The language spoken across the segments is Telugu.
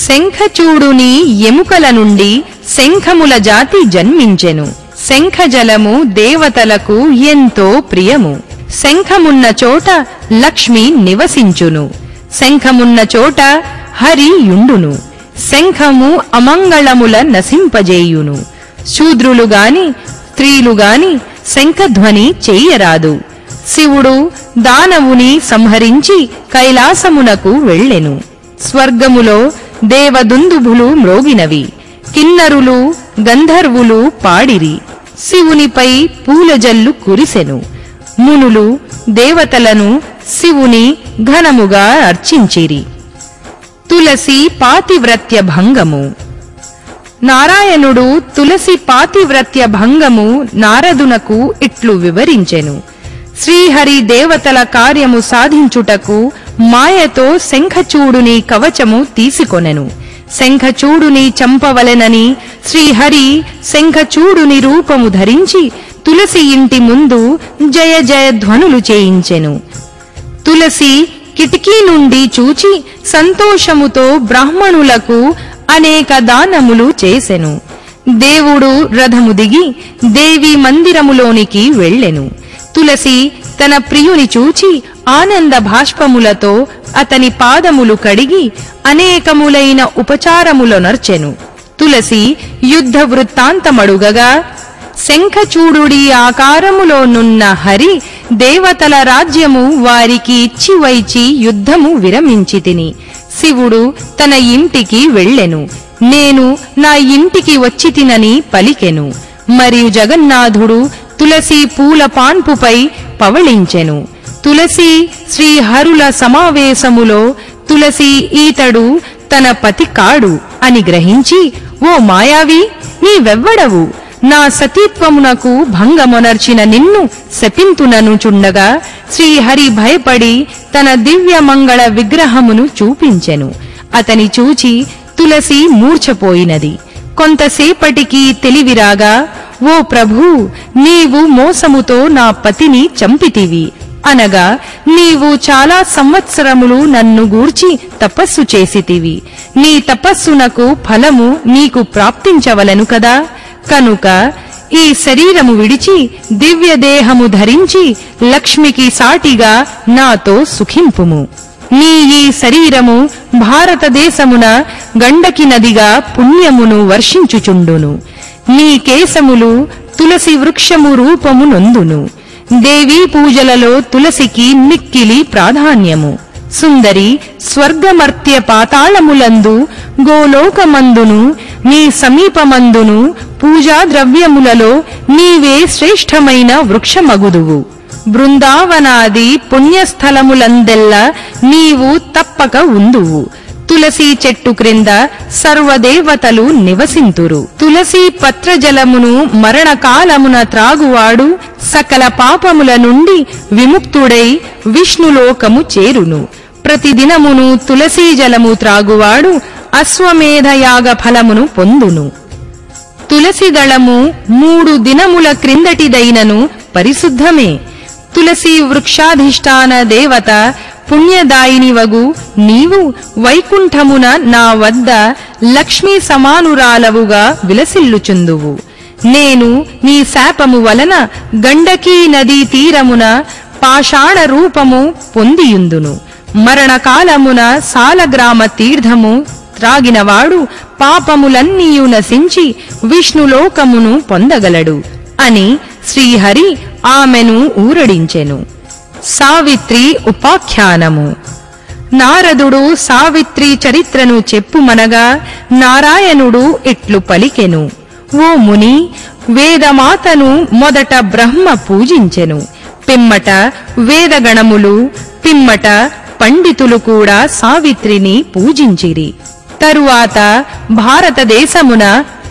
శంఖచూడుని ఎముకల నుండి శంఖముల జాతి జన్మించెను శంఖజలము దేవతలకు ఎంతో ప్రియము శంఖమున్న చోట లక్ష్మి నివసించును శంఖమున్న చోట హరి యుండును శంఖము అమంగళముల నశింపజేయును శూద్రులు గాని స్త్రీలు గాని శంఖధ్వని చెయ్యరాదు శివుడు దానవుని సంహరించి కైలాసమునకు వెళ్ళెను స్వర్గములో దేవదుందుభులు మ్రోగినవి కిన్నరులు గంధర్వులు పాడిరి శివునిపై పూలజల్లు కురిసెను మునులు దేవతలను శివుని ఘనముగా అర్చించిరి తులసి పాతివ్రత్య భంగము నారాయణుడు తులసి పాతివ్రత్య భంగము నారదునకు ఇట్లు వివరించెను శ్రీహరి దేవతల కార్యము సాధించుటకు మాయతో శంఖచూడుని కవచము తీసుకొనెను శంఖచూడుని చంపవలెనని శ్రీహరి శంఖచూడుని రూపము ధరించి తులసి ఇంటి ముందు జయ జయ ధ్వనులు చేయించెను తులసి కిటికీ నుండి చూచి సంతోషముతో బ్రాహ్మణులకు అనేక దానములు చేసెను దేవుడు రథము దిగి దేవి మందిరములోనికి వెళ్ళెను తులసి తన ప్రియుని చూచి ఆనంద భాష్పములతో అతని పాదములు కడిగి అనేకములైన ఉపచారములొనర్చెను తులసి యుద్ధ వృత్తాంతమడుగగా శంఖచూడుడి ఆకారములోనున్న హరి దేవతల రాజ్యము వారికి ఇచ్చి వైచి యుద్ధము విరమించి తిని శివుడు తన ఇంటికి వెళ్ళెను నేను నా ఇంటికి వచ్చి తినని పలికెను మరియు జగన్నాథుడు తులసి పూల పాన్పుపై పవళించెను తులసి శ్రీహరుల సమావేశములో తులసి ఈతడు తన పతి కాడు అని గ్రహించి ఓ మాయావి నీవెవ్వడవు నా సతీత్వమునకు భంగమొనర్చిన నిన్ను శపింతునను చుండగా శ్రీహరి భయపడి తన దివ్య మంగళ విగ్రహమును చూపించెను అతని చూచి తులసి మూర్ఛపోయినది కొంతసేపటికి తెలివిరాగా ఓ ప్రభూ నీవు మోసముతో నా పతిని చంపితివి అనగా నీవు చాలా సంవత్సరములు నన్ను గూర్చి తపస్సు చేసితివి నీ తపస్సునకు ఫలము నీకు ప్రాప్తించవలను కదా కనుక ఈ శరీరము విడిచి దివ్య దేహము ధరించి లక్ష్మికి సాటిగా నాతో సుఖింపుము నీ ఈ శరీరము భారతదేశమున గండకి నదిగా పుణ్యమును వర్షించుచుండును నీ కేశములు తులసి వృక్షము రూపము నొందును దేవీ పూజలలో తులసికి మిక్కిలి ప్రాధాన్యము సుందరి స్వర్గమర్త్య పాతాళములందు గోలోకమందును నీ సమీపమందును పూజా ద్రవ్యములలో నీవే శ్రేష్టమైన వృక్షమగుదువు బృందావనాది పుణ్యస్థలములందెల్ల నీవు తప్పక ఉందువు తులసి చెట్టు క్రింద సర్వదేవతలు నివసింతురు తులసి పత్రజలమును మరణకాలమున త్రాగువాడు సకల పాపముల నుండి విముక్తుడై విష్ణులోకము చేరును ప్రతిదినమును తులసీ జలము త్రాగువాడు అశ్వమేధయాగ ఫలమును పొందును తులసి దళము మూడు దినముల క్రిందటిదైనను పరిశుద్ధమే తులసి వృక్షాధిష్టాన దేవత పుణ్యదాయినివగు నీవు వైకుంఠమున నా వద్ద లక్ష్మీ సమానురాలవుగా విలసిల్లుచుందువు నేను నీ శాపము వలన గండకీ నదీ తీరమున పాషాణ రూపము పొందియుందును మరణకాలమున సాలగ్రామ తీర్థము త్రాగినవాడు పాపములన్నీయు నశించి విష్ణులోకమును పొందగలడు అని శ్రీహరి ఆమెను ఊరడించెను సావిత్రి ఉపాఖ్యానము నారదుడు సావిత్రి చరిత్రను చెప్పుమనగా నారాయణుడు ఇట్లు పలికెను ఓ ముని వేదమాతను మొదట బ్రహ్మ పూజించెను పిమ్మట వేదగణములు పిమ్మట పండితులు కూడా సావిత్రిని పూజించిరి తరువాత భారతదేశమున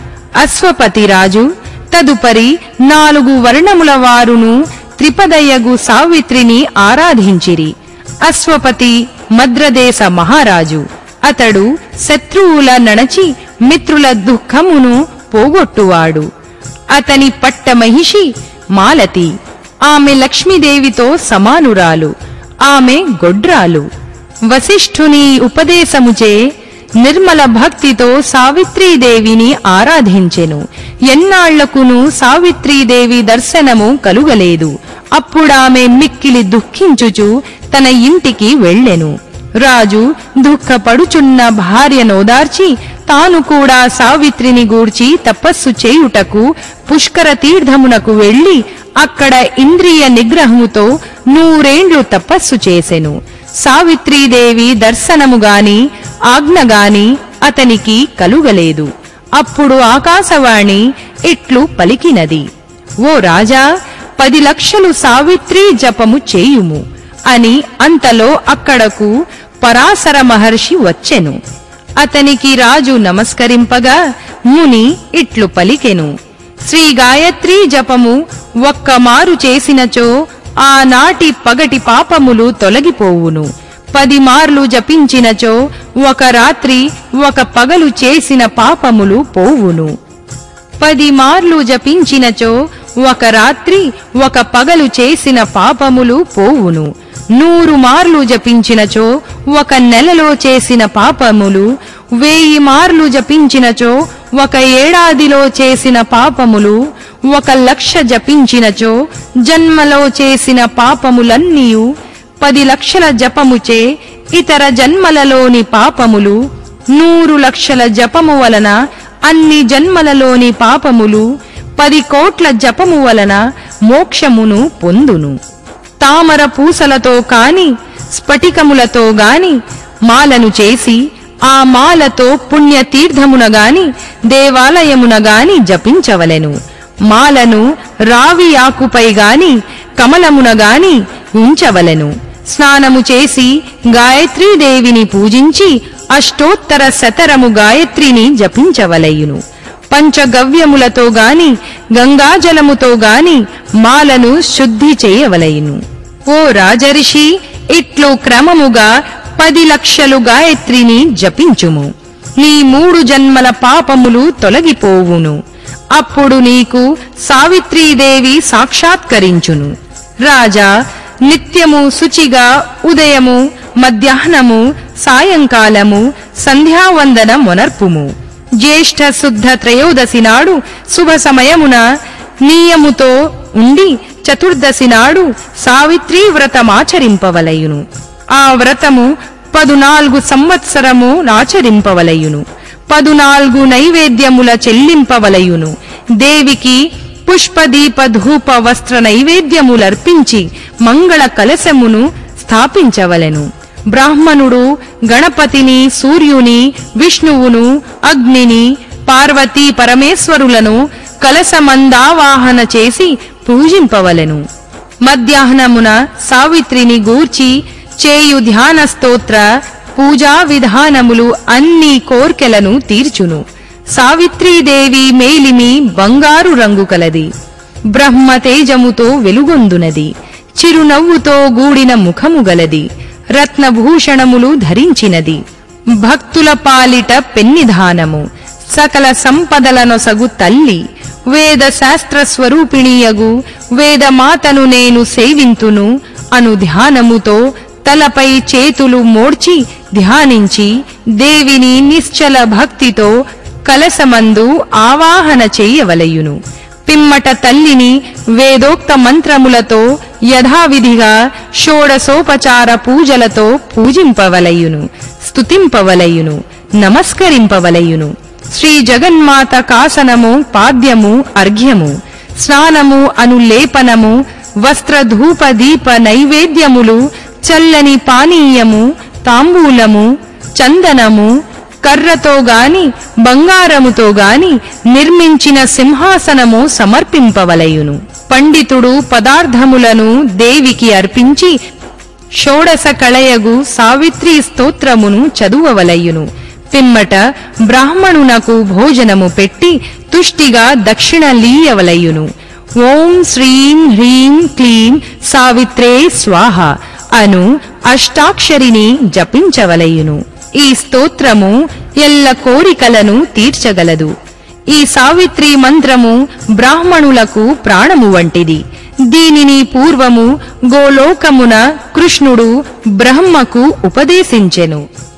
అశ్వపతిరాజు తదుపరి నాలుగు వర్ణముల వారును త్రిపదయ్యగు సావిత్రిని ఆరాధించిరి అశ్వపతి మద్రదేశ మహారాజు అతడు శత్రువుల నడచి మిత్రుల దుఃఖమును పోగొట్టువాడు అతని పట్టమహిషి మాలతి ఆమె లక్ష్మీదేవితో సమానురాలు ఆమె గొడ్రాలు వశిష్ఠుని ఉపదేశముచే నిర్మల భక్తితో సావిత్రీదేవిని ఆరాధించెను ఎన్నాళ్లకును సావిత్రీదేవి దర్శనము కలుగలేదు అప్పుడామె మిక్కిలి దుఃఖించుచు తన ఇంటికి వెళ్ళెను రాజు దుఃఖపడుచున్న భార్యనోదార్చి తాను కూడా సావిత్రిని గూర్చి తపస్సు చేయుటకు పుష్కర తీర్థమునకు వెళ్లి అక్కడ ఇంద్రియ నిగ్రహముతో నూరేండ్లు తపస్సు చేసెను సావిత్రీదేవి దర్శనము గాని ఆజ్ఞ గాని అతనికి కలుగలేదు అప్పుడు ఆకాశవాణి ఇట్లు పలికినది ఓ రాజా పది లక్షలు సావిత్రీ జపము చేయుము అని అంతలో అక్కడకు పరాశర మహర్షి వచ్చెను అతనికి రాజు నమస్కరింపగా ముని ఇట్లు పలికెను శ్రీ గాయత్రీ జపము ఒక్క మారు చేసినచో ఆనాటి పగటి పాపములు తొలగిపోవును పది మార్లు జపించినచో ఒక రాత్రి ఒక పగలు చేసిన పాపములు పోవును పది మార్లు జపించినచో ఒక రాత్రి ఒక పగలు చేసిన పాపములు పోవును నూరు మార్లు జపించినచో ఒక నెలలో చేసిన పాపములు వేయి మార్లు జపించినచో ఒక ఏడాదిలో చేసిన పాపములు ఒక లక్ష జపించినచో జన్మలో చేసిన పాపములన్నీయు పది లక్షల జపముచే ఇతర జన్మలలోని పాపములు నూరు లక్షల జపము వలన అన్ని జన్మలలోని పాపములు పది కోట్ల జపము వలన మోక్షమును పొందును తామర పూసలతో కాని స్ఫటికములతో గాని మాలను చేసి ఆ మాలతో పుణ్యతీర్థమున గాని దేవాలయమున గాని జపించవలెను మాలను రావి ఆకుపై గాని కమలమున గాని ఉంచవలెను స్నానము చేసి గాయత్రీదేవిని పూజించి అష్టోత్తర శతరము గాయత్రిని జపించవలయును పంచగవ్యములతో గాని గంగాజలముతో గాని మాలను శుద్ధి చేయవలయును ఓ రాజర్షి ఇట్లు క్రమముగా పది లక్షలు గాయత్రిని జపించుము నీ మూడు జన్మల పాపములు తొలగిపోవును అప్పుడు నీకు సావిత్రీదేవి సాక్షాత్కరించును రాజా నిత్యము శుచిగా ఉదయము మధ్యాహ్నము సాయంకాలము సంధ్యావందన మొనర్పుము జ్యేష్ఠ శుద్ధ త్రయోదశి నాడు శుభ సమయమున నియముతో ఉండి చతుర్దశి నాడు సావిత్రీ వ్రతమాచరింపవలయును ఆ వ్రతము పదునాలుగు సంవత్సరము నాచరింపవలయును పదునాలుగు నైవేద్యముల చెల్లింపవలయును దేవికి పుష్పదీప ధూప వస్త్ర నైవేద్యములర్పించి మంగళ కలశమును స్థాపించవలెను బ్రాహ్మణుడు గణపతిని సూర్యుని విష్ణువును అగ్నిని పార్వతీ పరమేశ్వరులను కలశమందావాహన చేసి పూజింపవలెను మధ్యాహ్నమున సావిత్రిని గూర్చి చేయు ధ్యాన స్తోత్ర పూజా విధానములు అన్ని కోర్కెలను తీర్చును సావిత్రీదేవి మేలిమి బంగారు రంగు కలది బ్రహ్మ తేజముతో వెలుగొందునది చిరునవ్వుతో గూడిన ముఖము గలది రత్నభూషణములు ధరించినది భక్తుల పాలిట పెన్నిధానము సకల సంపదలనొసగు తల్లి వేద శాస్త్ర స్వరూపిణీయగు వేదమాతను నేను సేవింతును అను ధ్యానముతో తలపై చేతులు మోడ్చి ధ్యానించి దేవిని నిశ్చల భక్తితో కలసమందు ఆవాహన చెయ్యవలయును పిమ్మట తల్లిని వేదోక్త మంత్రములతో యథావిధిగా షోడసోపచార పూజలతో పూజింపవలయును స్తుతింపవలయును నమస్కరింపవలయును శ్రీ జగన్మాత కాసనము పాద్యము అర్ఘ్యము స్నానము అను లేపనము వస్త్రధూప దీప నైవేద్యములు చల్లని పానీయము తాంబూలము చందనము కర్రతో గాని బంగారముతో గాని నిర్మించిన సింహాసనము సమర్పింపవలయును పండితుడు పదార్థములను దేవికి అర్పించి షోడస కళయగు సావిత్రి స్తోత్రమును చదువవలయును పిమ్మట బ్రాహ్మణునకు భోజనము పెట్టి తుష్టిగా దక్షిణ లీయవలయును ఓం శ్రీం హ్రీం క్లీం సావిత్రే స్వాహ అను అష్టాక్షరిని జపించవలయును ఈ స్తోత్రము ఎల్ల కోరికలను తీర్చగలదు ఈ సావిత్రి మంత్రము బ్రాహ్మణులకు ప్రాణము వంటిది దీనిని పూర్వము గోలోకమున కృష్ణుడు బ్రహ్మకు ఉపదేశించెను